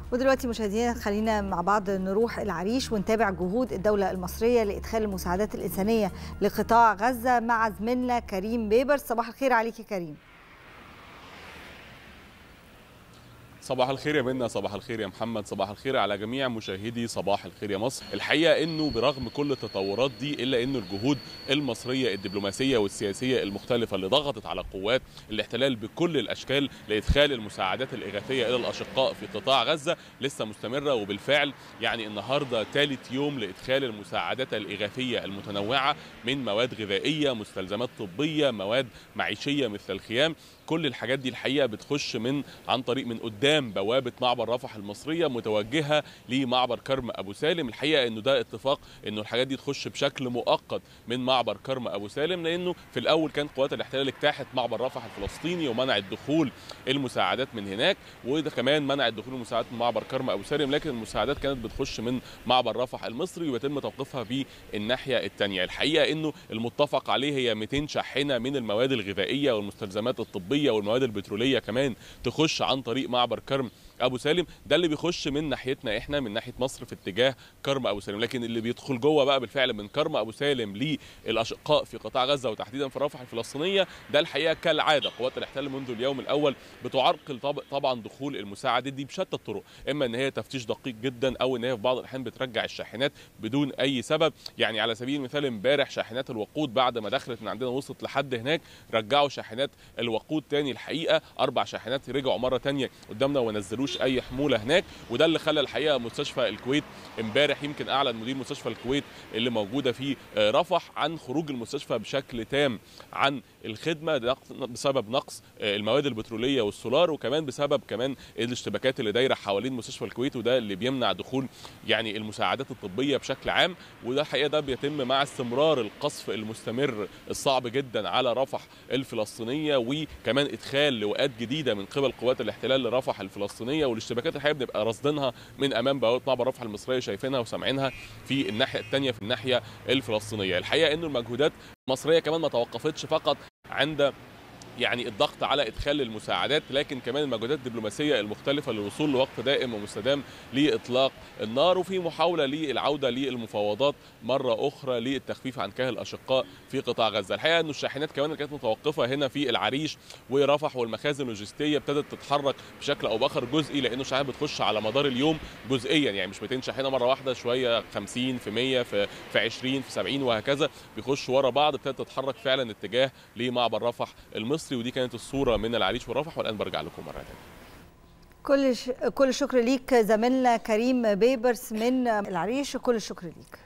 ودلوقتي مشاهدينا خلينا مع بعض نروح العريش ونتابع جهود الدولة المصرية لإدخال المساعدات الإنسانية لقطاع غزة مع زميلنا كريم بيبر صباح الخير عليك يا كريم صباح الخير يا منى صباح الخير يا محمد صباح الخير على جميع مشاهدي صباح الخير يا مصر الحقيقه انه برغم كل التطورات دي الا انه الجهود المصريه الدبلوماسيه والسياسيه المختلفه اللي ضغطت على قوات الاحتلال بكل الاشكال لادخال المساعدات الاغاثيه الى الاشقاء في قطاع غزه لسه مستمره وبالفعل يعني النهارده ثالث يوم لادخال المساعدات الاغاثيه المتنوعه من مواد غذائيه مستلزمات طبيه مواد معيشيه مثل الخيام كل الحاجات دي الحقيقه بتخش من عن طريق من قدام بوابه معبر رفح المصريه متوجهه لمعبر كرم ابو سالم الحقيقه انه ده اتفاق انه الحاجات دي تخش بشكل مؤقت من معبر كرم ابو سالم لانه في الاول كان قوات الاحتلال اجتاحت معبر رفح الفلسطيني ومنعت دخول المساعدات من هناك وده كمان منعت دخول المساعدات من معبر كرم ابو سالم لكن المساعدات كانت بتخش من معبر رفح المصري ويتم توقيفها في الناحيه الثانيه الحقيقه انه المتفق عليه هي 200 شاحنه من المواد الغذائيه والمستلزمات الطبيه الطبيه والمواد البتروليه كمان تخش عن طريق معبر كرم ابو سالم ده اللي بيخش من ناحيتنا احنا من ناحيه مصر في اتجاه كرم ابو سالم لكن اللي بيدخل جوه بقى بالفعل من كرم ابو سالم للاشقاء في قطاع غزه وتحديدا في رفح الفلسطينيه ده الحقيقه كالعاده قوات الاحتلال منذ اليوم الاول بتعرقل طبعا دخول المساعدات دي بشتى الطرق اما ان هي تفتيش دقيق جدا او ان هي في بعض الاحيان بترجع الشاحنات بدون اي سبب يعني على سبيل المثال امبارح شاحنات الوقود بعد ما دخلت من عندنا وصلت لحد هناك رجعوا شاحنات الوقود تاني الحقيقه اربع شاحنات رجعوا مره تانية قدامنا وما نزلوش اي حموله هناك وده اللي خلى الحقيقه مستشفى الكويت امبارح يمكن اعلن مدير مستشفى الكويت اللي موجوده في رفح عن خروج المستشفى بشكل تام عن الخدمه ده بسبب نقص المواد البتروليه والسولار وكمان بسبب كمان الاشتباكات اللي دايره حوالين مستشفى الكويت وده اللي بيمنع دخول يعني المساعدات الطبيه بشكل عام وده الحقيقه ده بيتم مع استمرار القصف المستمر الصعب جدا على رفح الفلسطينيه وكمان ادخال لواءات جديده من قبل قوات الاحتلال لرفح الفلسطينيه والاشتباكات الحقيقه بنبقى راصدينها من امام بوابه معبر رفح المصريه شايفينها وسامعينها في الناحيه الثانيه في الناحيه الفلسطينيه الحقيقه انه المجهودات المصريه كمان ما توقفتش فقط عند يعني الضغط على ادخال المساعدات لكن كمان المجهودات الدبلوماسيه المختلفه للوصول لوقت دائم ومستدام لاطلاق النار وفي محاوله للعوده للمفاوضات مره اخرى للتخفيف عن كاهل الاشقاء في قطاع غزه الحقيقه انه الشاحنات كمان اللي كانت متوقفه هنا في العريش ورفح والمخازن اللوجستيه ابتدت تتحرك بشكل او باخر جزئي لانه الشاحنات بتخش على مدار اليوم جزئيا يعني مش 200 شاحنه مره واحده شويه 50 في 100 في في 20 في 70 وهكذا بيخشوا ورا بعض ابتدت تتحرك فعلا اتجاه لمعبر رفح المصري المصري ودي كانت الصوره من العريش ورفح والان برجع لكم مره ثانيه كل ش... كل الشكر ليك زميلنا كريم بيبرس من العريش كل الشكر ليك